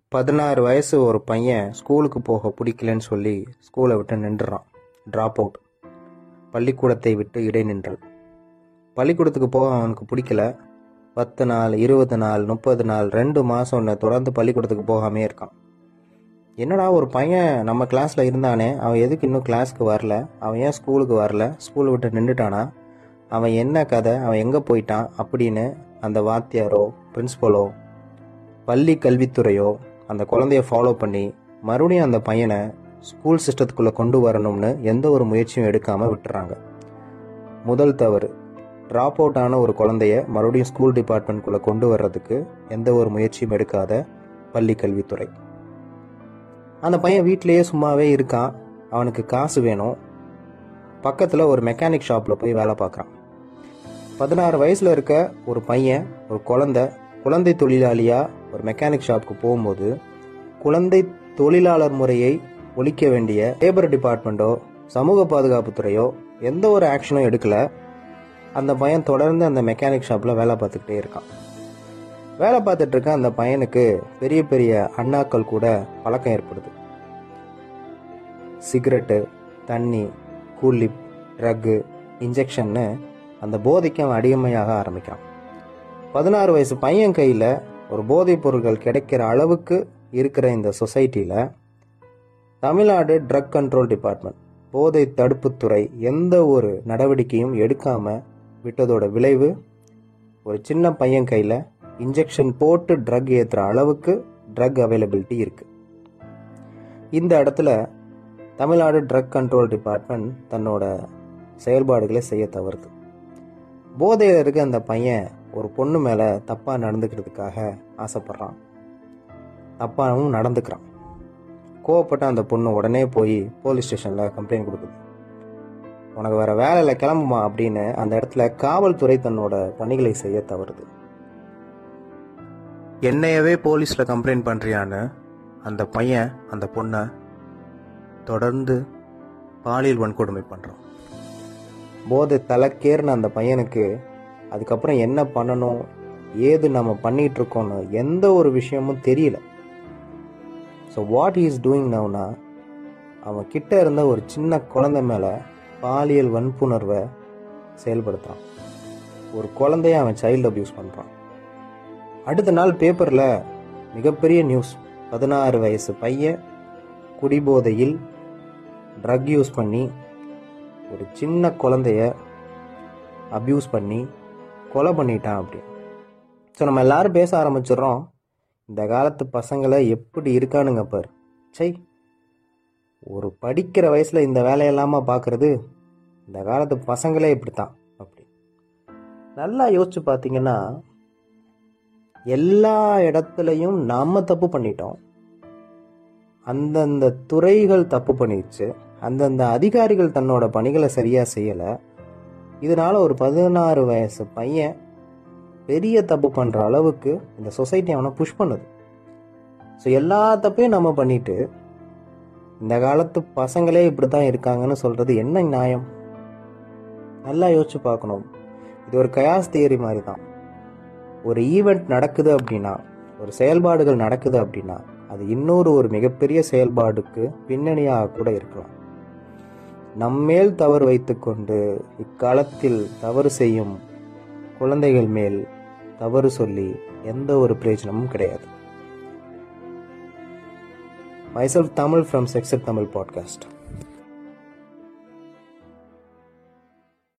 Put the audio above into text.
பதினாறு வயசு ஒரு பையன் ஸ்கூலுக்கு போக பிடிக்கலன்னு சொல்லி ஸ்கூலை விட்டு நின்றுறான் ட்ராப் அவுட் பள்ளிக்கூடத்தை விட்டு இடைநின்றல் பள்ளிக்கூடத்துக்கு போக அவனுக்கு பிடிக்கல பத்து நாள் இருபது நாள் முப்பது நாள் ரெண்டு மாதம் தொடர்ந்து பள்ளிக்கூடத்துக்கு போகாமே இருக்கான் என்னடா ஒரு பையன் நம்ம கிளாஸில் இருந்தானே அவன் எதுக்கு இன்னும் கிளாஸ்க்கு வரல அவன் ஏன் ஸ்கூலுக்கு வரல ஸ்கூலை விட்டு நின்றுட்டானா அவன் என்ன கதை அவன் எங்கே போயிட்டான் அப்படின்னு அந்த வாத்தியாரோ பிரின்ஸ்பலோ பள்ளி கல்வித்துறையோ அந்த குழந்தைய ஃபாலோ பண்ணி மறுபடியும் அந்த பையனை ஸ்கூல் சிஸ்டத்துக்குள்ளே கொண்டு வரணும்னு எந்த ஒரு முயற்சியும் எடுக்காமல் விட்டுறாங்க முதல் தவறு ட்ராப் அவுட் ஆன ஒரு குழந்தைய மறுபடியும் ஸ்கூல் டிபார்ட்மெண்ட்குள்ளே கொண்டு வர்றதுக்கு எந்த ஒரு முயற்சியும் எடுக்காத பள்ளி கல்வித்துறை அந்த பையன் வீட்டிலேயே சும்மாவே இருக்கான் அவனுக்கு காசு வேணும் பக்கத்தில் ஒரு மெக்கானிக் ஷாப்பில் போய் வேலை பார்க்குறான் பதினாறு வயசில் இருக்க ஒரு பையன் ஒரு குழந்தை குழந்தை தொழிலாளியாக ஒரு மெக்கானிக் ஷாப்புக்கு போகும்போது குழந்தை தொழிலாளர் முறையை ஒழிக்க வேண்டிய லேபர் டிபார்ட்மெண்ட்டோ சமூக பாதுகாப்புத்துறையோ எந்த ஒரு ஆக்ஷனும் எடுக்கல அந்த பையன் தொடர்ந்து அந்த மெக்கானிக் ஷாப்பில் வேலை பார்த்துக்கிட்டே இருக்கான் வேலை பார்த்துட்டு இருக்க அந்த பையனுக்கு பெரிய பெரிய அண்ணாக்கள் கூட பழக்கம் ஏற்படுது சிகரெட்டு தண்ணி கூலிப் ட்ரக்கு இன்ஜெக்ஷன்னு அந்த போதைக்கு அவன் அடிமையாக ஆரம்பிக்கிறான் பதினாறு வயசு பையன் கையில் ஒரு போதைப் பொருட்கள் கிடைக்கிற அளவுக்கு இருக்கிற இந்த சொசைட்டியில் தமிழ்நாடு ட்ரக் கண்ட்ரோல் டிபார்ட்மெண்ட் போதை தடுப்புத்துறை எந்த ஒரு நடவடிக்கையும் எடுக்காம விட்டதோட விளைவு ஒரு சின்ன பையன் கையில் இன்ஜெக்ஷன் போட்டு ட்ரக் ஏற்றுற அளவுக்கு ட்ரக் அவைலபிலிட்டி இருக்கு இந்த இடத்துல தமிழ்நாடு ட்ரக் கண்ட்ரோல் டிபார்ட்மெண்ட் தன்னோட செயல்பாடுகளை செய்ய தவறுது போதையில் இருக்க அந்த பையன் ஒரு பொண்ணு மேலே தப்பாக நடந்துக்கிறதுக்காக ஆசைப்படுறான் தப்பாகவும் நடந்துக்கிறான் கோவப்பட்ட அந்த பொண்ணு உடனே போய் போலீஸ் ஸ்டேஷனில் கம்ப்ளைண்ட் கொடுக்குது உனக்கு வேற வேலையில் கிளம்புமா அப்படின்னு அந்த இடத்துல காவல்துறை தன்னோட பணிகளை செய்ய தவறுது என்னையவே போலீஸில் கம்ப்ளைண்ட் பண்ணுறியான்னு அந்த பையன் அந்த பொண்ணை தொடர்ந்து பாலியல் வன்கொடுமை பண்ணுறான் போதை தலைக்கேறின அந்த பையனுக்கு அதுக்கப்புறம் என்ன பண்ணணும் ஏது நம்ம பண்ணிட்டு இருக்கோம்னு எந்த ஒரு விஷயமும் தெரியல ஸோ வாட் இஸ் டூயிங் நவுனா அவன் கிட்ட இருந்த ஒரு சின்ன குழந்தை மேலே பாலியல் வன்புணர்வை செயல்படுத்துகிறான் ஒரு குழந்தைய அவன் சைல்டு அபியூஸ் பண்ணுறான் அடுத்த நாள் பேப்பரில் மிகப்பெரிய நியூஸ் பதினாறு வயசு பையன் குடிபோதையில் ட்ரக் யூஸ் பண்ணி ஒரு சின்ன குழந்தைய அப்யூஸ் பண்ணி கொலை பண்ணிட்டான் அப்படி ஸோ நம்ம எல்லாரும் பேச ஆரம்பிச்சிடுறோம் இந்த காலத்து பசங்களை எப்படி இருக்கானுங்க பார் சை ஒரு படிக்கிற வயசில் இந்த வேலையெல்லாமா பார்க்குறது இந்த காலத்து பசங்களே இப்படித்தான் அப்படி நல்லா யோசிச்சு பார்த்தீங்கன்னா எல்லா இடத்துலையும் நாம தப்பு பண்ணிட்டோம் அந்தந்த துறைகள் தப்பு பண்ணிடுச்சு அந்தந்த அதிகாரிகள் தன்னோட பணிகளை சரியாக செய்யலை இதனால ஒரு பதினாறு வயசு பையன் பெரிய தப்பு பண்ணுற அளவுக்கு இந்த சொசைட்டி அவனை புஷ் பண்ணுது ஸோ எல்லா தப்பையும் நம்ம பண்ணிட்டு இந்த காலத்து பசங்களே இப்படி தான் இருக்காங்கன்னு சொல்கிறது என்ன நியாயம் நல்லா யோசிச்சு பார்க்கணும் இது ஒரு கயாஸ் தியரி மாதிரி தான் ஒரு ஈவெண்ட் நடக்குது அப்படின்னா ஒரு செயல்பாடுகள் நடக்குது அப்படின்னா அது இன்னொரு ஒரு மிகப்பெரிய செயல்பாடுக்கு பின்னணியாக கூட இருக்கலாம் நம்மேல் தவறு வைத்துக்கொண்டு இக்காலத்தில் தவறு செய்யும் குழந்தைகள் மேல் தவறு சொல்லி எந்த ஒரு பிரயோஜனமும் கிடையாது myself Tamil from Sexed Tamil Podcast.